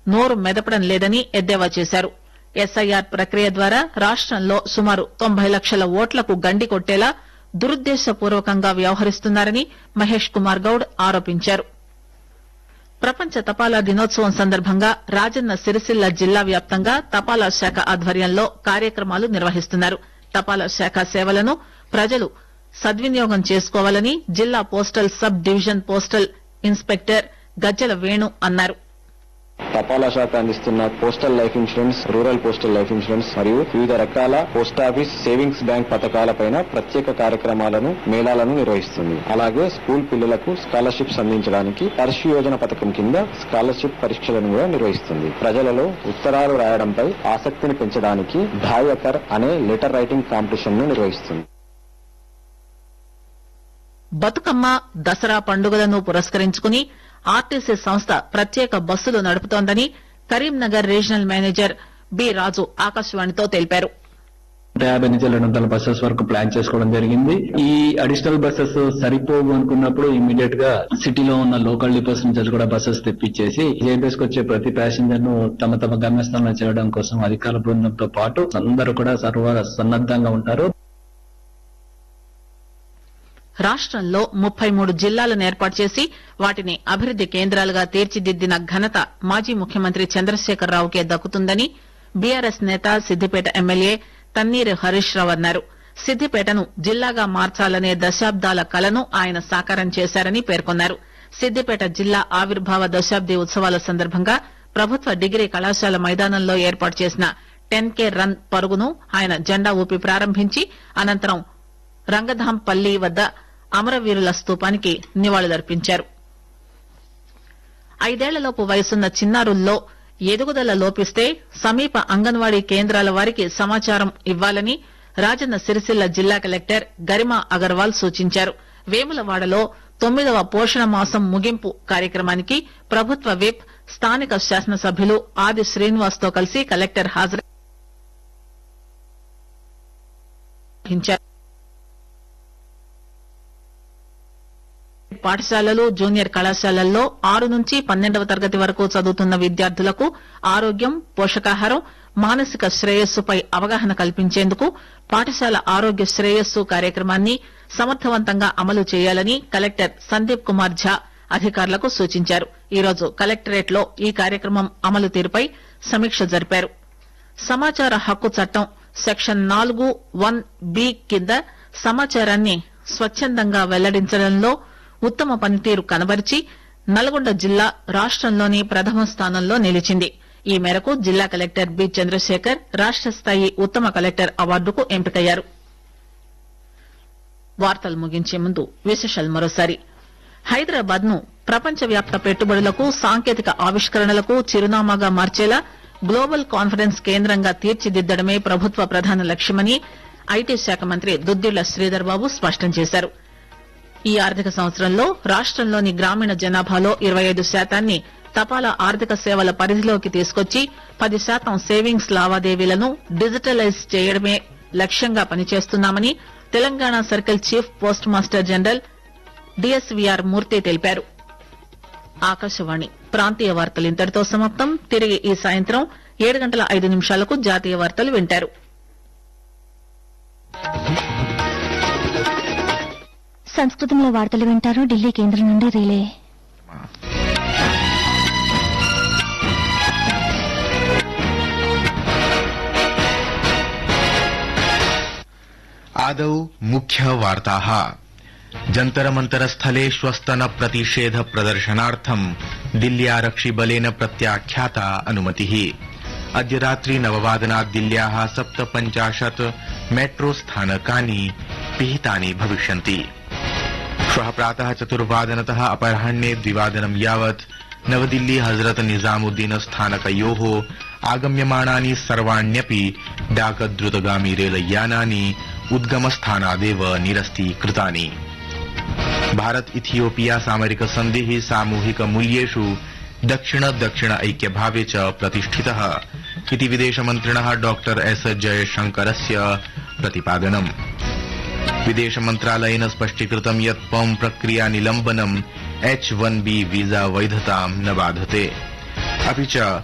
నోరు మెదపడం లేదని ఎద్దేవా చేశారు ఎస్ఐఆర్ ప్రక్రియ ద్వారా రాష్టంలో సుమారు తొంభై లక్షల ఓట్లకు గండి కొట్టేలా దురుద్దేశపూర్వకంగా వ్యవహరిస్తున్నారని మహేష్ కుమార్ గౌడ్ ఆరోపించారు ప్రపంచ తపాలా దినోత్సవం సందర్భంగా రాజన్న సిరిసిల్ల జిల్లా వ్యాప్తంగా తపాలా శాఖ ఆధ్వర్యంలో కార్యక్రమాలు నిర్వహిస్తున్నారు తపాలా శాఖ సేవలను ప్రజలు సద్వినియోగం చేసుకోవాలని జిల్లా postal sub division postal inspector Gajjala Venu అన్నారు తపాలా శాఖ అందిస్తున్న postal life insurance rural postal life insurance మరియు వివిధ రకాల పోస్టాఫీస్ సేవింగ్స్ బ్యాంక్ పథకాలపైన ప్రత్యేక కార్యక్రమాలను మేళాలను నిర్వహిస్తుంది అలాగే స్కూల్ పిల్లలకు స్కాలర్షిప్స్ అందించడానికి పర్షు యోజన పథకం కింద స్కాలర్షిప్ పరీక్షలను కూడా నిర్వహిస్తుంది ప్రజలలో ఉత్తరాలు రాయడంపై ఆసక్తిని పెంచడానికి ధాయకర్ అనే లెటర్ రైటింగ్ కాంపిటీషన్ ను నిర్వహిస్తుంది బతుకమ్మ దసరా పండుగలను పురస్కరించుకుని ఆర్టీసీ సంస్థ ప్రత్యేక బస్సులు నడుపుతోందని Karimnagar regional manager B Raju ఆకాశవాణితో తెలిపారు నూట యాభై నుంచి రెండు వందల బస్సెస్ వరకు ప్లాన్ చేసుకోవడం జరిగింది ఈ అడిషనల్ బస్సెస్ సరిపోవు అనుకున్నప్పుడు ఇమీడియట్ గా సిటీలో ఉన్న లోకల్ డిపోస్ నుంచి కూడా బస్సెస్ తెప్పించేసి జేబీఎస్ వచ్చే ప్రతి ప్యాసింజర్ ను తమ తమ గమ్యస్థానంలో చేరడం కోసం అధికార బృందంతో పాటు అందరూ కూడా సర్వ సన్నద్ధంగా ఉంటారు రాష్టంలో ముప్పై మూడు జిల్లాలను ఏర్పాటు చేసి వాటిని అభివృద్ది కేంద్రాలుగా తీర్చిదిద్దిన ఘనత మాజీ ముఖ్యమంత్రి చంద్రశేఖరరావుకే దక్కుతుందని బీఆర్ఎస్ నేత సిద్దిపేట ఎమ్మెల్యే తన్నీరు హరీష్ రావు అన్నారు సిద్దిపేటను జిల్లాగా మార్చాలనే దశాబ్దాల కలను ఆయన సాకారం చేశారని పేర్కొన్నారు సిద్దిపేట జిల్లా ఆవిర్భావ దశాబ్ది ఉత్సవాల సందర్భంగా ప్రభుత్వ డిగ్రీ కళాశాల మైదానంలో ఏర్పాటు చేసిన టెన్ కే రన్ పరుగును ఆయన జెండా ఊపి ప్రారంభించి అనంతరం రంగధాంపల్లి వద్ద అమరవీరుల స్తూపానికి నివాళులర్పించారు ఐదేళ్లలోపు వయసున్న చిన్నారుల్లో ఎదుగుదల లోపిస్తే సమీప అంగన్వాడీ కేంద్రాల వారికి సమాచారం ఇవ్వాలని రాజన్న సిరిసిల్ల జిల్లా కలెక్టర్ గరిమా అగర్వాల్ సూచించారు వేములవాడలో తొమ్మిదవ పోషణ మాసం ముగింపు కార్యక్రమానికి ప్రభుత్వ విప్ స్థానిక శాసనసభ్యులు ఆది శ్రీనివాస్ తో కలిసి కలెక్టర్ హాజరు పాఠశాలలు జూనియర్ కళాశాలల్లో ఆరు నుంచి పన్నెండవ తరగతి వరకు చదువుతున్న విద్యార్థులకు ఆరోగ్యం పోషకాహారం మానసిక శ్రేయస్సుపై అవగాహన కల్పించేందుకు పాఠశాల ఆరోగ్య శ్రేయస్సు కార్యక్రమాన్ని సమర్థవంతంగా అమలు చేయాలని కలెక్టర్ సందీప్ కుమార్ ఝా అధికారులకు సూచించారు ఈరోజు కలెక్టరేట్ లో ఈ కార్యక్రమం అమలు తీరుపై సమీక్ష జరిపారు సమాచార హక్కు చట్టం సెక్షన్ నాలుగు వన్ బి కింద సమాచారాన్ని స్వచ్చందంగా వెల్లడించడంలో ఉత్తమ పనితీరు కనబరిచి నల్గొండ జిల్లా రాష్టంలోని ప్రథమ స్థానంలో నిలిచింది ఈ మేరకు జిల్లా కలెక్టర్ బి చంద్రశేఖర్ రాష్ట స్థాయి ఉత్తమ కలెక్టర్ అవార్డుకు ఎంపికయ్యారు వార్తలు ముగించే ముందు విశేషాలు మరోసారి హైదరాబాద్ ను ప్రపంచవ్యాప్త పెట్టుబడులకు సాంకేతిక ఆవిష్కరణలకు చిరునామాగా మార్చేలా గ్లోబల్ కాన్ఫరెన్స్ కేంద్రంగా తీర్చిదిద్దడమే ప్రభుత్వ ప్రధాన లక్ష్యమని ఐటీ శాఖ మంత్రి దుద్దిళ్ల శ్రీధర్ బాబు స్పష్టం చేశారు ఈ ఆర్థిక సంవత్సరంలో రాష్టంలోని గ్రామీణ జనాభాలో ఇరవై ఐదు శాతాన్ని తపాలా ఆర్థిక సేవల పరిధిలోకి తీసుకొచ్చి పది శాతం సేవింగ్స్ లావాదేవీలను డిజిటలైజ్ చేయడమే లక్ష్యంగా పనిచేస్తున్నామని Telangana circle chief postmaster general DSVR Murthy తెలిపారు ఆకాశవాణి ప్రాంతీయ వార్తలు ఇంతటితో సమాప్తం తిరిగి ఈ సాయంత్రం ఏడు గంటల ఐదు నిమిషాలకు జాతీయ వార్తలు వింటారు సంస్కృతంలో వార్తలు వింటారు ఢిల్లీ కేంద్రం నుండి రిలే आदौ मुख्यवार्ताः जन्तरमन्तरस्थले श्वस्तन प्रतिषेध प्रदर्शनार्थं दिल्ल्यारक्षिबलेन प्रत्याख्याता अनुमतिः अद्य रात्रि नववादनात् दिल्ल्याः सप्तपञ्चाशत् मेट्रो स्थानकानि पिहितानि भविष्यन्ति श्वः प्रातः चतुर्वादनतः अपराह्णे द्विवादनं यावत् नवदिल्ली हजरत निजामुद्दीन स्थानकयोः आगम्यमाणानि सर्वाण्यपि डाकद्रुतगामि रेलयानानि उद्गमस्थानादेव निरस्तीकृतानि भारत इथियोपिया सामरिक सन्धिः सामूहिक मूल्येषु दक्षिण दक्षिण ऐक्यभावे च प्रतिष्ठितः इति विदेशमन्त्रिणः डॉ एस जयशंकरस्य प्रतिपादनम् विदेशमन्त्रालयेन स्पष्टीकृतं यत् पम् प्रक्रिया निलम्बनम् एच वन बी वीजा वैधतां न बाधते अपि च